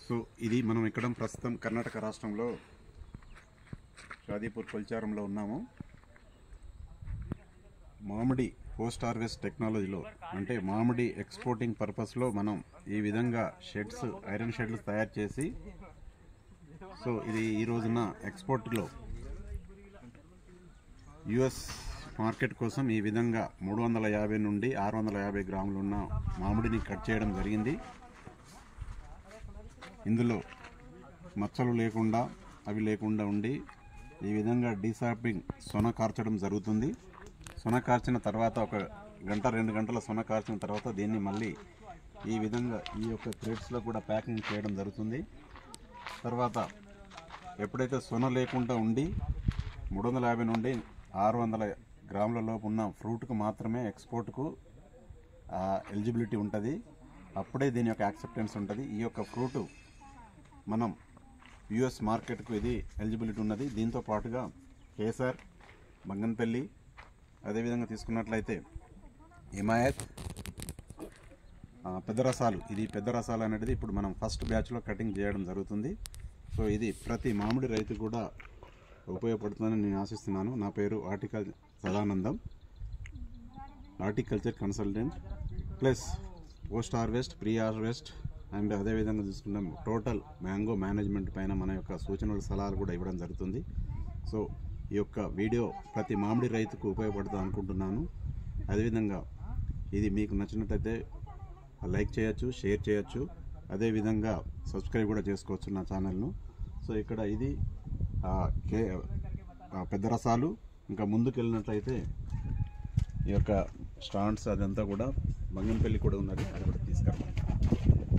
so ఇది మనం ఇక్కడ ప్రస్తుతం కర్ణాటక రాష్ట్రంలో షాదీపూర్ కొల్చారంలో ఉన్నాము మామిడి పోస్ట్ హార్వెస్ట్ టెక్నాలజీలో అంటే మామిడి ఎక్స్పోర్టింగ్ పర్పస్లో మనం ఈ విధంగా షెడ్స్ ఐరన్ షెడ్లు తయారు చేసి సో ఇది ఈ రోజున ఎక్స్పోర్ట్లో యుఎస్ మార్కెట్ కోసం ఈ విధంగా మూడు వందల యాభై నుండి ఆరు వందల యాభై గ్రాములు ఉన్న మామిడిని కట్ చేయడం జరిగింది ఇందులో మచ్చలు లేకుండా అవి లేకుండా ఉండి ఈ విధంగా డీసాపింగ్ సొన కార్చడం జరుగుతుంది సొన కార్చిన తర్వాత ఒక గంట రెండు గంటల సొన కార్చిన తర్వాత దీన్ని మళ్ళీ ఈ విధంగా ఈ యొక్క థ్రెడ్స్లో కూడా ప్యాకింగ్ చేయడం జరుగుతుంది తర్వాత ఎప్పుడైతే సొన లేకుండా ఉండి మూడు వందల యాభై నుండి ఆరు వందల గ్రాముల లోపు ఉన్న ఫ్రూట్కు మాత్రమే ఎక్స్పోర్ట్కు ఎలిజిబిలిటీ ఉంటుంది అప్పుడే దీని యొక్క యాక్సెప్టెన్స్ ఉంటుంది ఈ యొక్క ఫ్రూట్ మనం యుఎస్ మార్కెట్కు ఇది ఎలిజిబిలిటీ ఉన్నది దీంతో పాటుగా కేసర్ బంగన్పల్లి అదేవిధంగా తీసుకున్నట్లయితే హిమాయత్ ఆ, పెద్ద రసాలు ఇది పెద్ద రసాలు అనేది ఇప్పుడు మనం ఫస్ట్ బ్యాచ్లో కటింగ్ చేయడం జరుగుతుంది సో ఇది ప్రతి మామిడి రైతు కూడా ఉపయోగపడుతుందని నేను ఆశిస్తున్నాను నా పేరు ఆర్టికల్ Sadanandam horticulture consultant plus post harvest pre harvest and అదేవిధంగా చూసుకున్నాం టోటల్ మ్యాంగో మేనేజ్మెంట్ పైన మన యొక్క సూచనలు సలహాలు కూడా ఇవ్వడం జరుగుతుంది సో ఈ యొక్క వీడియో ప్రతి మామిడి రైతుకు ఉపయోగపడుతుంది అనుకుంటున్నాను అదేవిధంగా ఇది మీకు నచ్చినట్లయితే లైక్ చేయొచ్చు షేర్ చేయొచ్చు అదేవిధంగా సబ్స్క్రైబ్ కూడా చేసుకోవచ్చు నా ఛానల్ను సో ఇక్కడ ఇది ఆ, కే ఆ, పెద్ద రసాలు ఇంకా ముందుకు వెళ్ళినట్లయితే ఈ యొక్క స్టాండ్స్ అదంతా కూడా బంగంపల్లి కూడా ఉన్నది అది కూడా తీసుకెళ్ళాలి